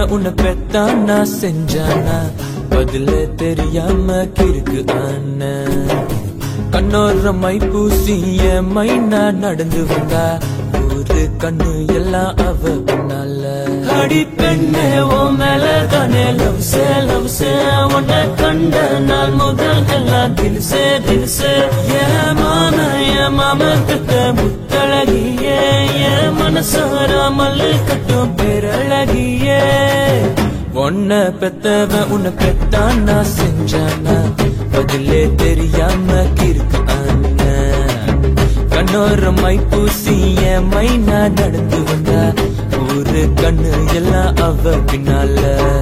உன்னை பெத்தான் நான் செஞ்சானா பதில தெரியாம கிறுக்கு ஆன கண்ணோர மை பூசிய மைனா நடந்து வந்தா ஒரு கண்ணு எல்லாம் அவ பின்னால அடி பெண்ணே ஓ மேல தானே லவ் சே லவ் சே உன்னை கண்ட நாள் முதல் எல்லாம் தில்சே தில்சே ஏன் மாம ஏன் மாம கிட்ட முத்தழகியே என் மனசார மல்லு கட்டும் பேரழகியே உன்ன பெத்தவ உன்னை பெத்தான் நான் செஞ்சானா பதிலே தெரியாம கிறுக்கு அண்ணன் கண்ணோர மை பூசிய மைனா நடந்து வந்தா ஒரு கண்ணு எல்லாம் அவ பின்னால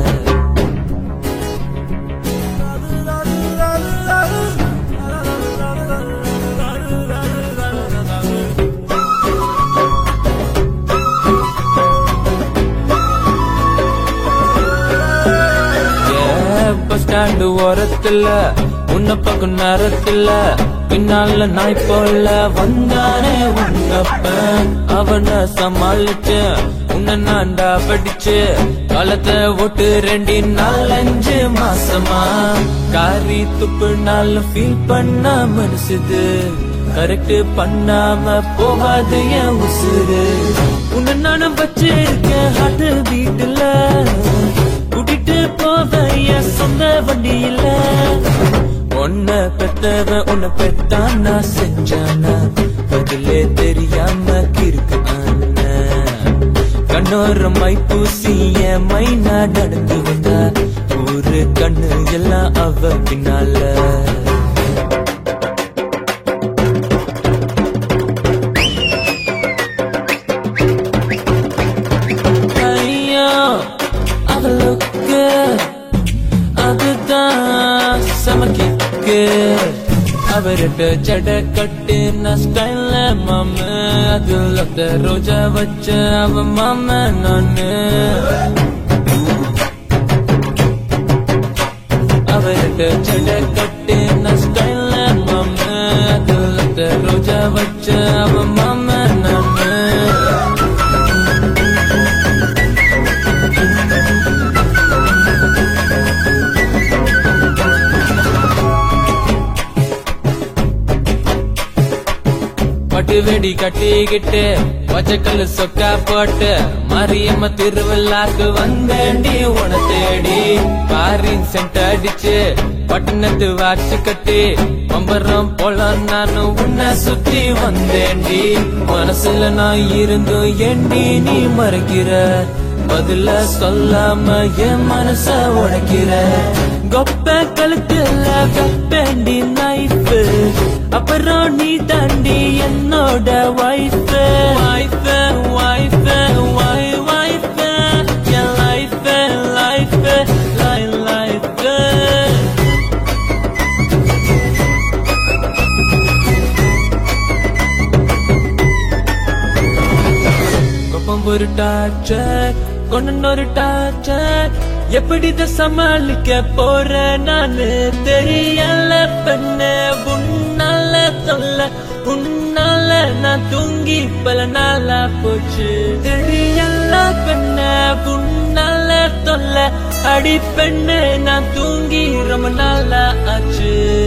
பஸ் ஸ்டாண்டு ஓரத்துல உன்ன பக்கம் நேரத்துல பின்னால நாய் போல வந்தானே உன்னப்பன் அவனை சமாளிச்சு உன்னை நான்டா படிச்சு காலத்தை ஓட்டு ரெண்டு நாலஞ்சு மாசமா காரி துப்பு நாள் ஃபீல் பண்ண மனசுது கரெக்ட் பண்ணாம போகாது என் உசுறு உன்னை நானும் வச்சிருக்கேன் ஹார்ட் வீட்டுல கூட்டிட்டு போவ என் சொந்த வண்டியில உன்ன பெத்தவ உன்னை பெத்தான் நான் செஞ்சானா பதிலே தெரியாம கிறுக்கு அண்ணன் கண்ணோர மை பூசிய மைனா நடந்து வந்தா ஒரு கண்ணு எல்லாம் அவ பின்னால ஐயோ அவளுக்கு அதுதான் சமக்கிக்கு அவர்கிட்ட ஜட கட்டின ஸ்டைல்ல மாம அதுல ஒத்த ரோஜா வச்ச அவ மாம நானு அவர்கிட்ட ஜட கட்டின ஸ்டைல்ல மாம அதுல ஒத்த ரோஜா வச்ச அவ மாம நானு பட்டு வெடி கட்டிக்கிட்டு பச்சைக்கல்லு சொக்கா போட்டு மாரியம்ம திருவிழாக்கு வந்தேண்டி உன தேடி பாரின் சென்ட் அடிச்சு பட்டணத்து வாட்சி கட்டி பம்பரம் போல நானும் உன்னை சுத்தி வந்தேண்டி மனசுல நான் இருந்தும் ஏண்டி நீ மறைக்கிற பதில சொல்லாம என் மனச உடைக்கிற கொப்ப கழுத்துல கப்பேண்டி நைஃபு அப்புறம் நீ தாண்டி என்னோட வைஃப் வைஃப் வைஃப் வாய் வைஃப் என் லைஃப் லைஃப் லைஃப் லைஃப் கோபம் ஒரு டார்ச்சர் கொண்டு ஒரு டார்ச்சர் எப்படி இதை சமாளிக்க போற நானு தெரியல பெண்ணு உன்னால தொல்ல உன்னால நான் தூங்கி பல நாளா போச்சு தெரியல பெண்ணு உன்னால தொல்ல அடி பெண்ணு நான் தூங்கி ரொம்ப நாளா ஆச்சு